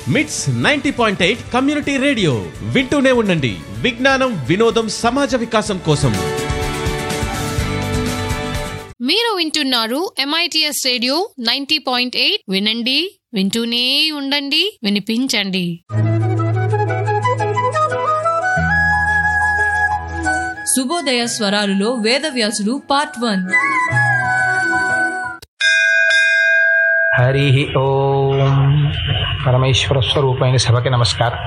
మిట్స్ ninety point eight community radio వింటూనే ఉండండి విజ్ఞానం వినోదం సమాజ వికాసం కోసం మీరు వింటున్నారు MITS radio ninety point eight వినండి వింటూనే ఉండండి వినిపించండి శుభోదయ స్వరాలులో వేదవ్యాసుడు పార్ట్ వన్ హరి ఓం పరమేశ్వర స్వరూపమైన సభకి నమస్కారం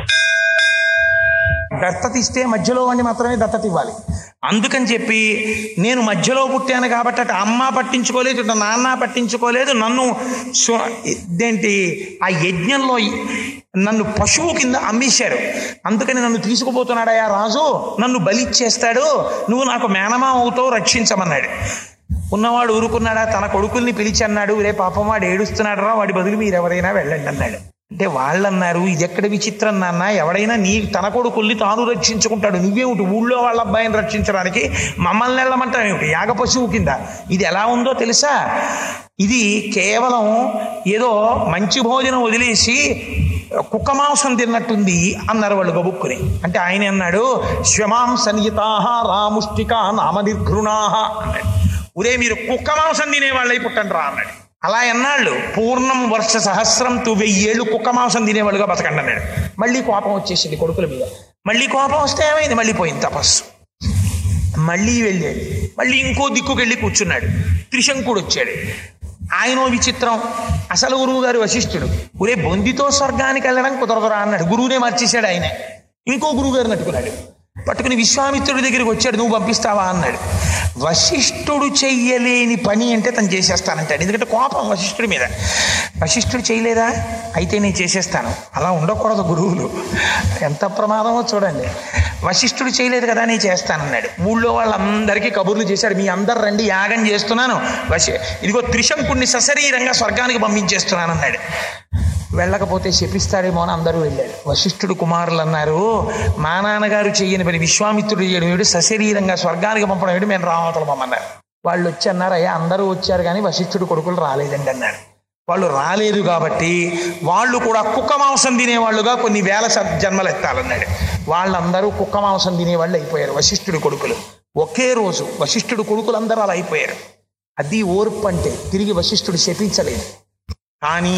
దత్తత ఇస్తే మధ్యలో వాడిని మాత్రమే దత్తత ఇవ్వాలి అందుకని చెప్పి నేను మధ్యలో పుట్టాను కాబట్టి అటు అమ్మ పట్టించుకోలేదు ఇటు నాన్న పట్టించుకోలేదు నన్ను స్వ- ఇదేంటి ఆ యజ్ఞంలో నన్ను పశువు కింద అమ్మేశారు అందుకని నన్ను తీసుకుపోతున్నాడయా రాజు నన్ను బలిచ్చేస్తాడు నువ్వు నాకు మేనమా అవుతావు రక్షించమన్నాడు ఉన్నవాడు ఊరుకున్నాడా తన కొడుకుల్ని పిలిచి అన్నాడు రే పాపం వాడు ఏడుస్తున్నాడు రా వాడి బదులు మీరు ఎవరైనా వెళ్ళండి అన్నాడు అంటే వాళ్ళు అన్నారు ఇది ఎక్కడ విచిత్రం నాన్న ఎవడైనా నీ తన కొడుకుల్ని తాను రక్షించుకుంటాడు నువ్వేమిటి ఊళ్ళో వాళ్ళ అబ్బాయిని రక్షించడానికి మమ్మల్ని వెళ్ళమంటావు ఏమిటి యాగ పశువు కింద ఇది ఎలా ఉందో తెలుసా ఇది కేవలం ఏదో మంచి భోజనం వదిలేసి కుక్క మాంసం తిన్నట్టుంది అన్నారు వాళ్ళు గబుక్కుని అంటే ఆయన అన్నాడు శ్వమాం సన్నిహితాహ రాముష్టికా నామ నిర్ఘృణాహ అన్నాడు ఉదే మీరు కుక్క మాంసం తినేవాళ్ళై పుట్టండి రా అన్నాడు అలా ఎన్నాళ్ళు పూర్ణం వర్ష సహస్రం తు వెయ్యేళ్ళు కుక్క మాంసం తినేవాళ్ళుగా బతకండి అన్నాడు మళ్ళీ కోపం వచ్చేసింది కొడుకుల మీద మళ్ళీ కోపం వస్తే ఏమైంది మళ్ళీ పోయింది తపస్సు మళ్ళీ వెళ్ళాడు మళ్ళీ ఇంకో దిక్కుకు వెళ్ళి కూర్చున్నాడు త్రిశంకుడు వచ్చాడు ఆయన విచిత్రం అసలు గురువు గారు వశిష్ఠుడు ఒరే బొందితో స్వర్గానికి వెళ్ళడం కుదరదురా అన్నాడు గురువునే మార్చేశాడు ఆయన ఇంకో గురువు గారు నట్టుకున్నాడు పట్టుకుని విశ్వామిత్రుడి దగ్గరికి వచ్చాడు నువ్వు పంపిస్తావా అన్నాడు వశిష్ఠుడు చెయ్యలేని పని అంటే తను చేసేస్తానంటాడు ఎందుకంటే కోపం వశిష్ఠుడి మీద వశిష్ఠుడు చేయలేదా అయితే నేను చేసేస్తాను అలా ఉండకూడదు గురువులు ఎంత ప్రమాదమో చూడండి వశిష్ఠుడు చేయలేదు కదా నేను చేస్తానన్నాడు ఊళ్ళో వాళ్ళందరికీ కబుర్లు చేశాడు మీ అందరు రండి యాగం చేస్తున్నాను వశి ఇదిగో త్రిశంకుణ్ణి సశరీరంగా స్వర్గానికి పంపించేస్తున్నాను అన్నాడు వెళ్ళకపోతే శపిస్తాడేమో అని అందరూ వెళ్ళాడు వశిష్ఠుడు కుమారులు అన్నారు మా నాన్నగారు చెయ్యని పని విశ్వామిత్రుడు చేయడం ఏడు సశరీరంగా స్వర్గానికి పంపడం ఏడు మేము రామతలు పొమ్మన్నారు వాళ్ళు వచ్చి అన్నారు అయ్యా అందరూ వచ్చారు కానీ వశిష్ఠుడు కొడుకులు రాలేదండి అన్నారు వాళ్ళు రాలేదు కాబట్టి వాళ్ళు కూడా కుక్క మాంసం తినేవాళ్ళుగా కొన్ని వేల స- జన్మలు ఎత్తాలన్నాడు వాళ్ళందరూ కుక్క మాంసం తినేవాళ్ళు అయిపోయారు వశిష్ఠుడి కొడుకులు ఒకే రోజు వశిష్ఠుడు కొడుకులు అందరూ అలా అయిపోయారు అది ఓర్పు అంటే తిరిగి వశిష్ఠుడు శపించలేదు కానీ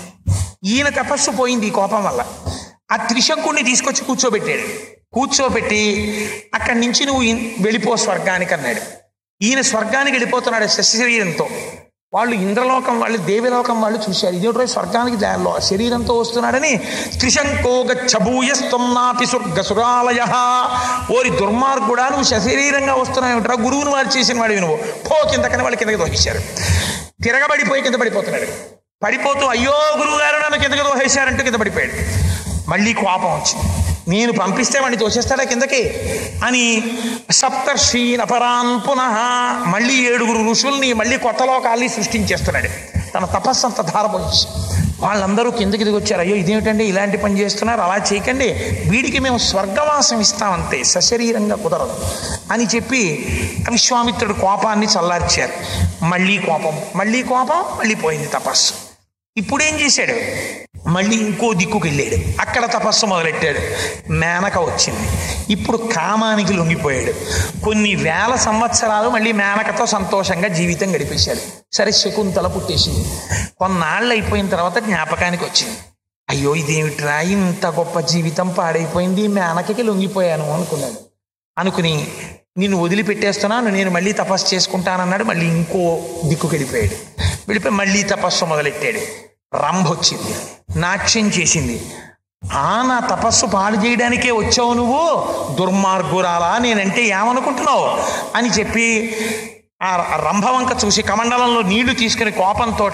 ఈయన తపస్సు పోయింది ఈ కోపం వల్ల ఆ త్రిశంకుణ్ణి తీసుకొచ్చి కూర్చోబెట్టాడు కూర్చోబెట్టి అక్కడి నుంచి నువ్వు ఇన్- వెళ్ళిపో స్వర్గానికి అన్నాడు ఈయన స్వర్గానికి వెళ్ళిపోతున్నాడు శరీరంతో వాళ్ళు ఇంద్రలోకం వాళ్ళు దేవలోకం వాళ్ళు చూశారు ఇదేంటో స్వర్గానికి దానిలో శరీరంతో వస్తున్నాడని త్రిశంకో గచ్చభూయస్తం నాపి స్వర్గసురాలయ ఓరి దుర్మార్గుడా నువ్వు శరీరంగా వస్తున్నావు గురువును వారు చేసిన వాడు నువ్వు పో కిందకని వాళ్ళు కిందకి తోసేశారు తిరగబడిపోయి కింద పడిపోతున్నాడు పడిపోతూ అయ్యో గురువు గారు నన్ను కిందకి తోసేశారంటూ కింద పడిపోయాడు మళ్ళీ కోపం వచ్చింది నేను పంపిస్తే వాడిని తోసేస్తాడా కిందకి అని సప్తర్షి అపరాన్ పునః మళ్ళీ ఏడుగురు ఋషుల్ని మళ్ళీ కొత్త లోకాల్ని సృష్టించేస్తున్నాడు తన తపస్సు అంత ధారపోయించి వాళ్ళందరూ కిందకి దిగి వచ్చారు అయ్యో ఇదేమిటండి ఇలాంటి పని చేస్తున్నారు అలా చేయకండి వీడికి మేము స్వర్గవాసం ఇస్తామంతే సశరీరంగా కుదరదు అని చెప్పి విశ్వామిత్రుడు కోపాన్ని చల్లార్చారు మళ్ళీ కోపం మళ్ళీ కోపం మళ్ళీ పోయింది తపస్సు ఇప్పుడేం చేశాడు మళ్ళీ ఇంకో దిక్కుకు వెళ్ళాడు అక్కడ తపస్సు మొదలెట్టాడు మేనక వచ్చింది ఇప్పుడు కామానికి లొంగిపోయాడు కొన్ని వేల సంవత్సరాలు మళ్ళీ మేనకతో సంతోషంగా జీవితం గడిపేశాడు సరే శకుంతల పుట్టేసింది కొన్నాళ్ళు అయిపోయిన తర్వాత జ్ఞాపకానికి వచ్చింది అయ్యో ఇదేమిట్రా ఇంత గొప్ప జీవితం పాడైపోయింది మేనకకి లొంగిపోయాను అనుకున్నాడు అనుకుని నిన్ను వదిలిపెట్టేస్తున్నాను నేను మళ్ళీ తపస్సు చేసుకుంటానన్నాడు మళ్ళీ ఇంకో దిక్కుకు వెళ్ళిపోయాడు వెళ్ళిపోయి మళ్ళీ తపస్సు మొదలెట్టాడు రంభ వచ్చింది నాట్యం చేసింది ఆ నా తపస్సు పాడు చేయడానికే వచ్చావు నువ్వు దుర్మార్గురాలా నేనంటే ఏమనుకుంటున్నావు అని చెప్పి ఆ రంభవంక చూసి కమండలంలో నీళ్లు తీసుకుని కోపంతో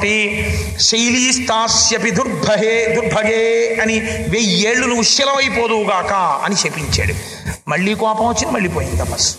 శైలీస్తాస్యపి దుర్భగే దుర్భగే అని వెయ్యేళ్ళు నువ్వు శిలవైపోదువుగాక అని శపించాడు మళ్ళీ కోపం వచ్చింది మళ్ళీ పోయింది తపస్సు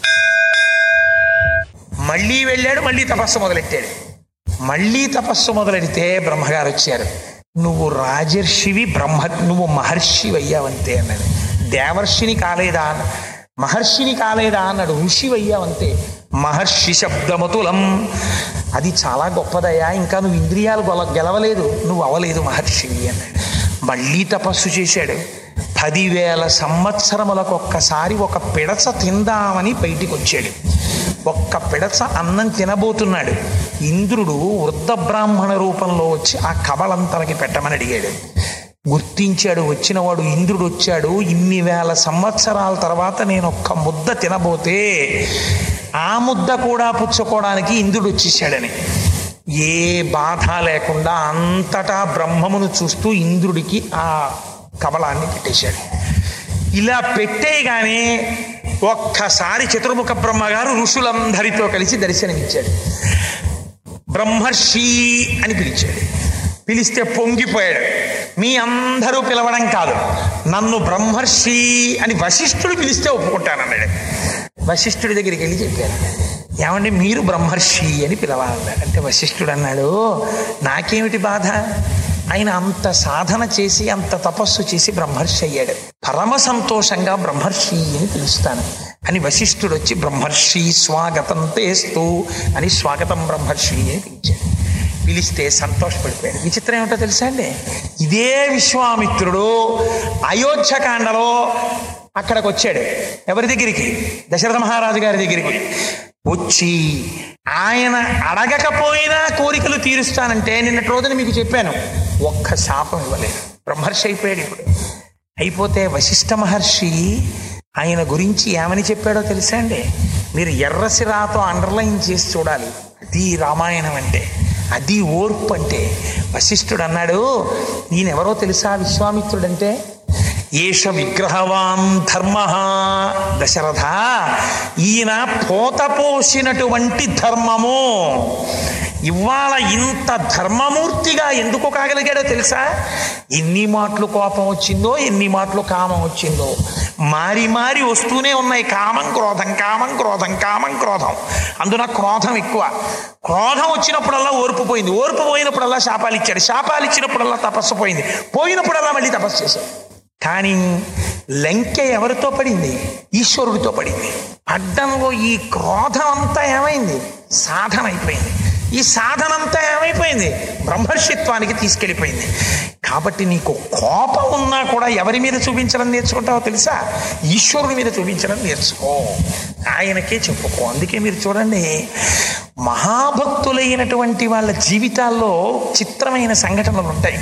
మళ్ళీ వెళ్ళాడు మళ్ళీ తపస్సు మొదలెట్టాడు మళ్ళీ తపస్సు మొదలెడితే బ్రహ్మగారు వచ్చారు నువ్వు రాజర్షివి బ్రహ్మ నువ్వు మహర్షివి అయ్యావంతే అన్నాడు దేవర్షిని కాలేదా అన్న మహర్షిని కాలేదా అన్నాడు ఋషి అయ్యావంతే మహర్షి శబ్దమతులం అది చాలా గొప్పదయ్యా ఇంకా నువ్వు ఇంద్రియాలు గొల గెలవలేదు నువ్వు అవలేదు మహర్షివి అన్నాడు మళ్ళీ తపస్సు చేశాడు పదివేల సంవత్సరములకు ఒక్కసారి ఒక పిడచ తిందామని బయటికి వచ్చాడు ఒక్క పిడచ అన్నం తినబోతున్నాడు ఇంద్రుడు వృద్ధ బ్రాహ్మణ రూపంలో వచ్చి ఆ కబలంతనకి పెట్టమని అడిగాడు గుర్తించాడు వచ్చినవాడు ఇంద్రుడు వచ్చాడు ఇన్ని వేల సంవత్సరాల తర్వాత నేను ఒక్క ముద్ద తినబోతే ఆ ముద్ద కూడా పుచ్చుకోవడానికి ఇంద్రుడు వచ్చేసాడని ఏ బాధ లేకుండా అంతటా బ్రహ్మమును చూస్తూ ఇంద్రుడికి ఆ కమలాన్ని పెట్టేశాడు ఇలా పెట్టేయగానే ఒక్కసారి చతుర్ముఖ బ్రహ్మగారు ఋషులందరితో కలిసి దర్శనమిచ్చాడు బ్రహ్మర్షి అని పిలిచాడు పిలిస్తే పొంగిపోయాడు మీ అందరూ పిలవడం కాదు నన్ను బ్రహ్మర్షి అని వశిష్ఠుడు పిలిస్తే ఒప్పుకుంటానన్నాడు వశిష్ఠుడి దగ్గరికి వెళ్ళి చెప్పారు ఏమండి మీరు బ్రహ్మర్షి అని పిలవాలన్నాడు అంటే వశిష్ఠుడు అన్నాడు నాకేమిటి బాధ ఆయన అంత సాధన చేసి అంత తపస్సు చేసి బ్రహ్మర్షి అయ్యాడు పరమ సంతోషంగా బ్రహ్మర్షి అని పిలుస్తాను అని వశిష్ఠుడు వచ్చి బ్రహ్మర్షి స్వాగతం తేస్తూ అని స్వాగతం బ్రహ్మర్షి అని పిలిచాడు పిలిస్తే సంతోషపడిపోయాడు విచిత్రం ఏమిటో తెలుసా అండి ఇదే విశ్వామిత్రుడు అయోధ్యకాండలో అక్కడికి వచ్చాడు ఎవరి దగ్గరికి దశరథ మహారాజు గారి దగ్గరికి వచ్చి ఆయన అడగకపోయినా కోరికలు తీరుస్తానంటే నిన్నటి రోజున మీకు చెప్పాను ఒక్క శాపం ఇవ్వలేదు బ్రహ్మర్షి అయిపోయాడు ఇప్పుడు అయిపోతే వశిష్ఠ మహర్షి ఆయన గురించి ఏమని చెప్పాడో తెలుసా అండి మీరు ఎర్రసిరాతో అండర్లైన్ చేసి చూడాలి అది రామాయణం అంటే అది ఓర్పు అంటే వశిష్ఠుడు అన్నాడు ఈయనెవరో తెలుసా విశ్వామిత్రుడంటే ఏష విగ్రహవాన్ ధర్మ దశరథ ఈయన పోత పోసినటువంటి ధర్మము ఇవాళ ఇంత ధర్మమూర్తిగా ఎందుకు కాగలిగాడో తెలుసా ఎన్ని మాటలు కోపం వచ్చిందో ఎన్ని మాటలు కామం వచ్చిందో మారి మారి వస్తూనే ఉన్నాయి కామం క్రోధం కామం క్రోధం కామం క్రోధం అందున క్రోధం ఎక్కువ క్రోధం వచ్చినప్పుడల్లా ఓర్పు పోయింది ఓర్పు పోయినప్పుడల్లా శాపాలు ఇచ్చాడు శాపాలు ఇచ్చినప్పుడల్లా తపస్సు పోయింది పోయినప్పుడల్లా మళ్ళీ తపస్సు చేశాడు కానీ లంక ఎవరితో పడింది ఈశ్వరుడితో పడింది అడ్డంలో ఈ క్రోధం అంతా ఏమైంది సాధన అయిపోయింది ఈ సాధన అంతా ఏమైపోయింది బ్రహ్మర్షిత్వానికి తీసుకెళ్ళిపోయింది కాబట్టి నీకు కోపం ఉన్నా కూడా ఎవరి మీద చూపించడం నేర్చుకుంటావో తెలుసా ఈశ్వరుని మీద చూపించడం నేర్చుకో ఆయనకే చెప్పుకో అందుకే మీరు చూడండి మహాభక్తులైనటువంటి వాళ్ళ జీవితాల్లో చిత్రమైన సంఘటనలు ఉంటాయి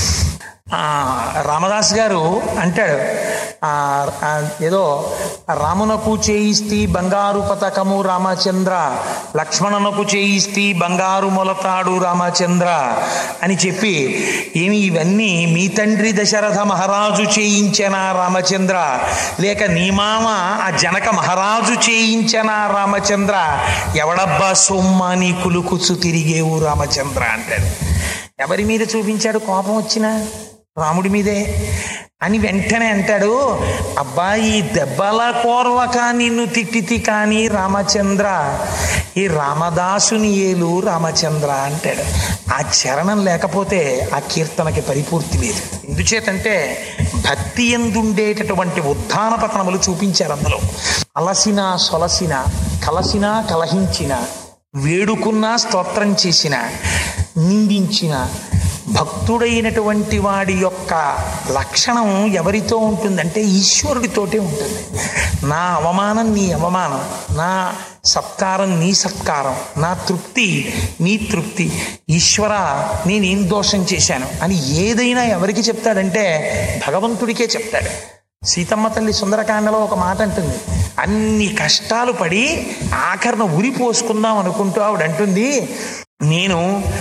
ఆ, రామదాస్ గారు అంటాడు ఆ, ఆ, ఏదో రామునకు చేయిస్తి బంగారు పతకము రామచంద్ర లక్ష్మణునకు చేయిస్తి బంగారు మొలతాడు రామచంద్ర అని చెప్పి ఏమి ఇవన్నీ మీ తండ్రి దశరథ మహారాజు చేయించనా రామచంద్ర లేక నీ మామ ఆ జనక మహారాజు చేయించనా రామచంద్ర ఎవడబ్బా సొమ్మ నీ కులుకుచు తిరిగేవు రామచంద్ర అంటాడు ఎవరి మీద చూపించాడు కోపం వచ్చినా రాముడి మీదే అని వెంటనే అంటాడు అబ్బా ఈ దెబ్బల కోర్వక నిన్ను తిట్టితి కానీ రామచంద్ర ఈ రామదాసుని ఏలు రామచంద్ర అంటాడు ఆ చరణం లేకపోతే ఆ కీర్తనకి పరిపూర్తి లేదు ఎందుచేతంటే భక్తి ఎందుండేటటువంటి ఉత్థాన పతనములు చూపించారు అందులో అలసిన సొలసిన కలసిన కలహించిన వేడుకున్నా స్తోత్రం చేసిన నిందించిన భక్తుడైనటువంటి వాడి యొక్క లక్షణం ఎవరితో ఉంటుందంటే ఈశ్వరుడితోటే ఉంటుంది నా అవమానం నీ అవమానం నా సత్కారం నీ సత్కారం నా తృప్తి నీ తృప్తి ఈశ్వర నేనేం దోషం చేశాను అని ఏదైనా ఎవరికి చెప్తాడంటే భగవంతుడికే చెప్తాడు సీతమ్మ తల్లి సుందరకాండలో ఒక మాట అంటుంది అన్ని కష్టాలు పడి ఆఖరణ ఉరి పోసుకుందాం అనుకుంటూ ఆవిడ అంటుంది నేను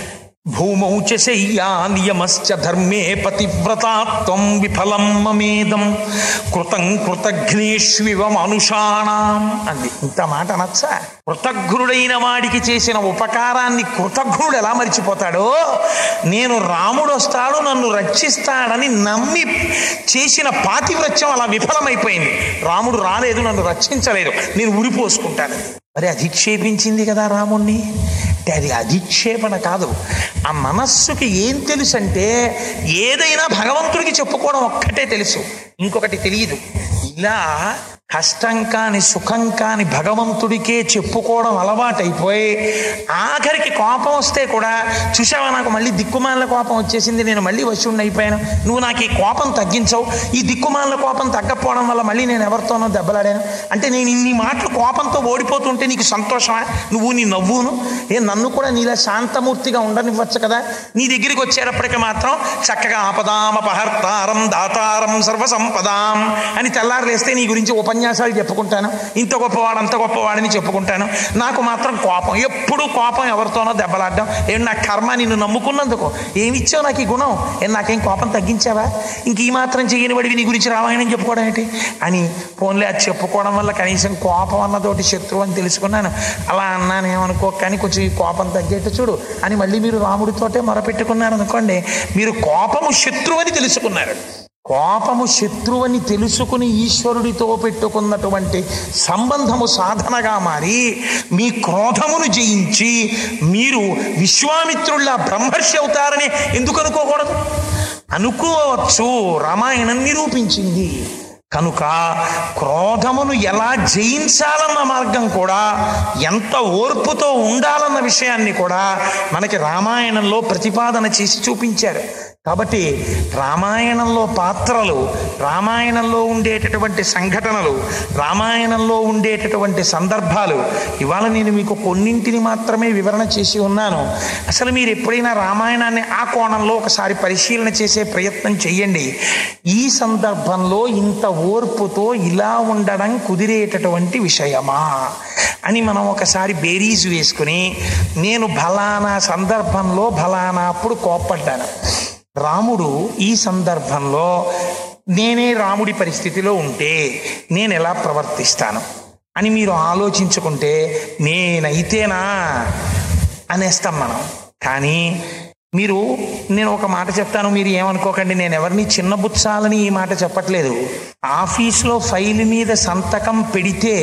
భూమౌ చ శయ్యా నియమశ్చ ధర్మే పతివ్రతాత్వం విఫలం మమేదం కృతం కృతఘ్నేష్వివ మనుషాణం అంది ఇంత మాట అనొచ్చా కృతజ్ఞుడైన వాడికి చేసిన ఉపకారాన్ని కృతజ్ఞుడు ఎలా మర్చిపోతాడో నేను రాముడు వస్తాడు నన్ను రక్షిస్తాడని నమ్మి చేసిన పాతివ్రత్యం అలా విఫలమైపోయింది రాముడు రాలేదు నన్ను రక్షించలేదు నేను ఉరిపోసుకుంటాను మరి అధిక్షేపించింది కదా రాముణ్ణి అంటే అది అధిక్షేపణ కాదు ఆ మనస్సుకి ఏం తెలుసు అంటే ఏదైనా భగవంతుడికి చెప్పుకోవడం ఒక్కటే తెలుసు ఇంకొకటి తెలియదు ఇలా కష్టం కాని సుఖం కాని భగవంతుడికే చెప్పుకోవడం అలవాటైపోయి ఆఖరికి కోపం వస్తే కూడా చూసావా నాకు మళ్ళీ దిక్కుమాల కోపం వచ్చేసింది నేను మళ్ళీ వశుడిని అయిపోయాను నువ్వు నాకు ఈ కోపం తగ్గించవు ఈ దిక్కుమాల కోపం తగ్గకపోవడం వల్ల మళ్ళీ నేను ఎవరితోనో దెబ్బలాడాను అంటే నేను ఇన్ని మాటలు కోపంతో ఓడిపోతుంటే నీకు సంతోషమా నువ్వు నీ నవ్వును ఏ నన్ను కూడా నీలా శాంతమూర్తిగా ఉండనివ్వచ్చు కదా నీ దగ్గరికి వచ్చేటప్పటికి మాత్రం చక్కగా ఆపదామపహర్తారం దాతారం సర్వసంపదాం అని తెల్లారులేస్తే నీ గురించి ఉపన్యాసాలు చెప్పుకుంటాను ఇంత గొప్పవాడు అంత గొప్పవాడని చెప్పుకుంటాను నాకు మాత్రం కోపం ఎప్పుడు కోపం ఎవరితోనో దెబ్బలాడడం ఏం నా కర్మ నిన్ను నమ్ముకున్నందుకు ఏమి ఇచ్చావు నాకు ఈ గుణం ఏం నాకేం కోపం తగ్గించావా ఇంక ఈ మాత్రం చేయని వాడివి నీ గురించి రామాయణం చెప్పుకోవడం ఏంటి అని పోన్లే అది చెప్పుకోవడం వల్ల కనీసం కోపం అన్నతోటి శత్రువు అని తెలుసుకున్నాను అలా అన్నాను ఏమనుకో కానీ కొంచెం ఈ కోపం తగ్గేట్టు చూడు అని మళ్ళీ మీరు రాముడితోటే మొరపెట్టుకున్నారు అనుకోండి మీరు కోపము శత్రువు అని తెలుసుకున్నారు కోపము శత్రువని తెలుసుకుని ఈశ్వరుడితో పెట్టుకున్నటువంటి సంబంధము సాధనగా మారి మీ క్రోధమును జయించి మీరు విశ్వామిత్రుళ్ళ బ్రహ్మర్షి అవుతారని ఎందుకు అనుకోకూడదు అనుకోవచ్చు రామాయణం నిరూపించింది కనుక క్రోధమును ఎలా జయించాలన్న మార్గం కూడా ఎంత ఓర్పుతో ఉండాలన్న విషయాన్ని కూడా మనకి రామాయణంలో ప్రతిపాదన చేసి చూపించారు కాబట్టి రామాయణంలో పాత్రలు రామాయణంలో ఉండేటటువంటి సంఘటనలు రామాయణంలో ఉండేటటువంటి సందర్భాలు ఇవాళ నేను మీకు కొన్నింటిని మాత్రమే వివరణ చేసి ఉన్నాను అసలు మీరు ఎప్పుడైనా రామాయణాన్ని ఆ కోణంలో ఒకసారి పరిశీలన చేసే ప్రయత్నం చేయండి ఈ సందర్భంలో ఇంత ఓర్పుతో ఇలా ఉండడం కుదిరేటటువంటి విషయమా అని మనం ఒకసారి బేరీజు వేసుకుని నేను ఫలానా సందర్భంలో ఫలానా అప్పుడు కోప్పడ్డాను రాముడు ఈ సందర్భంలో నేనే రాముడి పరిస్థితిలో ఉంటే నేను ఎలా ప్రవర్తిస్తాను అని మీరు ఆలోచించుకుంటే నేనైతేనా అనేస్తాం మనం కానీ మీరు నేను ఒక మాట చెప్తాను మీరు ఏమనుకోకండి నేను ఎవరిని చిన్నబుచ్చాలని ఈ మాట చెప్పట్లేదు ఆఫీస్లో ఫైల్ మీద సంతకం పెడితే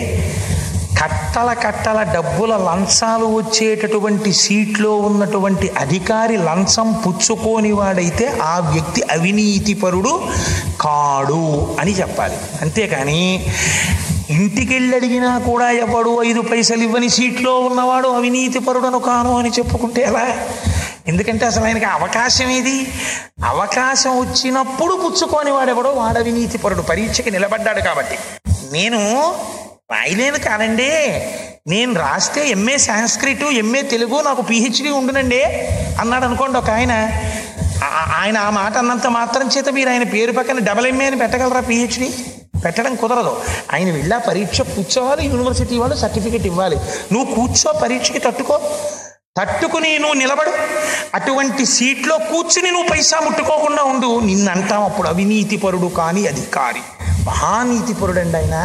కట్టల కట్టల డబ్బుల లంచాలు వచ్చేటటువంటి సీట్లో ఉన్నటువంటి అధికారి లంచం పుచ్చుకోని వాడైతే ఆ వ్యక్తి అవినీతిపరుడు కాడు అని చెప్పాలి అంతేకాని ఇంటికెళ్ళి అడిగినా కూడా ఎవడు ఐదు పైసలు ఇవ్వని సీట్లో ఉన్నవాడు అవినీతిపరుడను కాను అని చెప్పుకుంటే ఎలా ఎందుకంటే అసలు ఆయనకి అవకాశం ఏది అవకాశం వచ్చినప్పుడు పుచ్చుకోని వాడెవడో వాడు అవినీతిపరుడు పరీక్షకి నిలబడ్డాడు కాబట్టి నేను రాయలేను కానండి నేను రాస్తే ఎంఏ సాంస్క్రిట్ ఎంఏ తెలుగు నాకు పిహెచ్డి ఉండునండి అన్నాడు అనుకోండి ఒక ఆయన ఆ- ఆయన ఆ మాట అన్నంత మాత్రం చేత మీరు ఆయన పేరు పక్కన డబల్ ఎంఏ అని పెట్టగలరా పిహెచ్డి పెట్టడం కుదరదు ఆయన వెళ్ళా పరీక్ష కూర్చోవాలి యూనివర్సిటీ వాళ్ళు సర్టిఫికెట్ ఇవ్వాలి నువ్వు కూర్చో పరీక్షకి తట్టుకో తట్టుకుని నువ్వు నిలబడు అటువంటి సీట్లో కూర్చుని నువ్వు పైసా ముట్టుకోకుండా ఉండు నిన్నంటాం అప్పుడు అవినీతిపరుడు కాని అధికారి మహానీతిపరుడండి ఆయన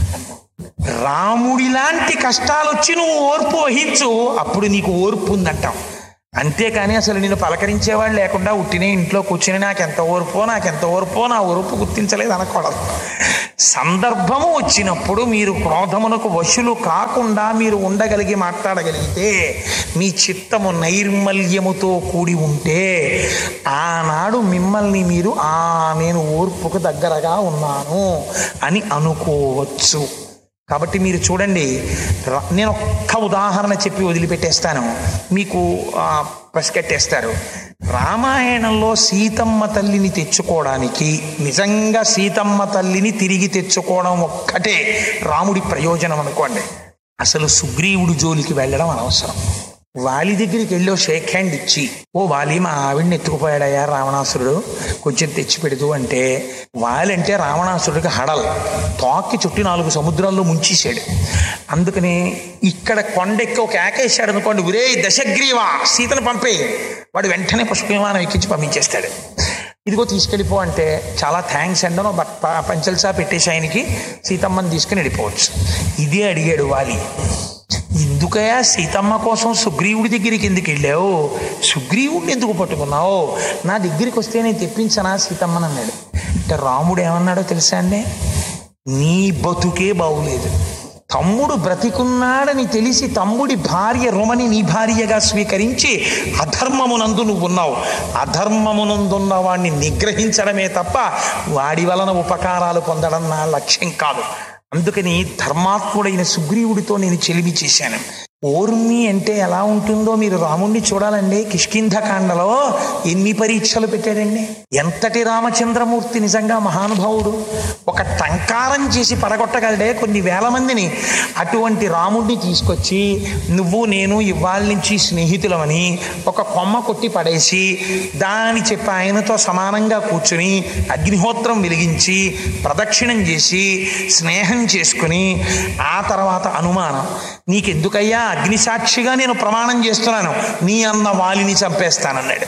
రాముడిలాంటి కష్టాలు వచ్చి నువ్వు ఓర్పు వహించు అప్పుడు నీకు ఓర్పు ఉందంటాం అంతేకాని అసలు నేను పలకరించేవాళ్ళు లేకుండా ఉట్టినే ఇంట్లో కూర్చుని నాకెంత ఓర్పో నాకెంత ఓర్పో నా ఓర్పు గుర్తించలేదు అనకూడదు సందర్భము వచ్చినప్పుడు మీరు క్రోధమునకు వశులు కాకుండా మీరు ఉండగలిగి మాట్లాడగలిగితే మీ చిత్తము నైర్మల్యముతో కూడి ఉంటే ఆనాడు మిమ్మల్ని మీరు ఆ నేను ఓర్పుకు దగ్గరగా ఉన్నాను అని అనుకోవచ్చు కాబట్టి మీరు చూడండి ర- నేను ఒక్క ఉదాహరణ చెప్పి వదిలిపెట్టేస్తాను మీకు ఆ, పసిగట్టేస్తారు రామాయణంలో సీతమ్మ తల్లిని తెచ్చుకోవడానికి నిజంగా సీతమ్మ తల్లిని తిరిగి తెచ్చుకోవడం ఒక్కటే రాముడి ప్రయోజనం అనుకోండి అసలు సుగ్రీవుడు జోలికి వెళ్ళడం అనవసరం వాలి దగ్గరికి వెళ్ళి ఓ షేక్ హ్యాండ్ ఇచ్చి ఓ వాలి మా ఆవిడ్ని ఎత్తుకుపోయాడయ్యా రావణాసురుడు కొంచెం తెచ్చి పెడుతూ అంటే వాలి అంటే రావణాసురుడికి హడల్ తోక్కి చుట్టి నాలుగు సముద్రాల్లో ముంచేశాడు అందుకని ఇక్కడ కొండెక్కి ఒక ఏకేశాడు అనుకోండి ఒరే దశగ్రీవా సీతను పంపే వాడు వెంటనే పుష్ప విమానం ఎక్కించి పంపించేస్తాడు ఇదిగో తీసుకెళ్ళిపో అంటే చాలా థ్యాంక్స్ అండి అని బట్ పంచల్సా పెట్టేసి ఆయనకి సీతమ్మని తీసుకుని వెళ్ళిపోవచ్చు ఇదే అడిగాడు వాలి ఎందుకయ్యా సీతమ్మ కోసం సుగ్రీవుడి దగ్గరికి ఎందుకు వెళ్ళావు సుగ్రీవుడిని ఎందుకు పట్టుకున్నావు నా దగ్గరికి వస్తే నేను తెప్పించనా సీతమ్మని అన్నాడు అంటే రాముడు ఏమన్నాడో తెలుసా అండి నీ బతుకే బాగులేదు తమ్ముడు బ్రతికున్నాడని తెలిసి తమ్ముడి భార్య రుమని నీ భార్యగా స్వీకరించి అధర్మమునందు నువ్వు ఉన్నావు అధర్మమునందున్న వాడిని నిగ్రహించడమే తప్ప వాడి వలన ఉపకారాలు పొందడం నా లక్ష్యం కాదు అందుకని ధర్మాత్ముడైన సుగ్రీవుడితో నేను చెలిమి చేశాను ఓర్మి అంటే ఎలా ఉంటుందో మీరు రాముణ్ణి చూడాలండి కిష్కింధకాండలో ఎన్ని పరీక్షలు పెట్టాడండి ఎంతటి రామచంద్రమూర్తి నిజంగా మహానుభావుడు ఒక టంకారం చేసి పడగొట్టగలడే కొన్ని వేల మందిని అటువంటి రాముడిని తీసుకొచ్చి నువ్వు నేను ఇవాళ నుంచి స్నేహితులమని ఒక కొమ్మ కొట్టి పడేసి దాని చెప్పి ఆయనతో సమానంగా కూర్చుని అగ్నిహోత్రం వెలిగించి ప్రదక్షిణం చేసి స్నేహం చేసుకుని ఆ తర్వాత అనుమానం నీకెందుకయ్యా అగ్నిసాక్షిగా నేను ప్రమాణం చేస్తున్నాను నీ అన్న వాలిని చంపేస్తానన్నాడు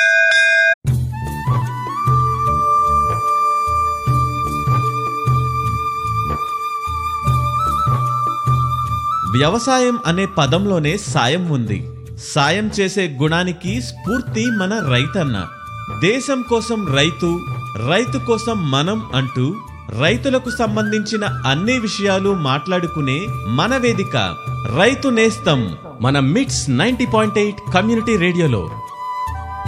వ్యవసాయం అనే పదంలోనే సాయం ఉంది సాయం చేసే గుణానికి స్ఫూర్తి మన రైతన్న దేశం కోసం రైతు రైతు కోసం మనం అంటూ రైతులకు సంబంధించిన అన్ని విషయాలు మాట్లాడుకునే మన వేదిక రైతు నేస్తం మన మిట్స్ నైంటీ పాయింట్ ఎయిట్ కమ్యూనిటీ రేడియోలో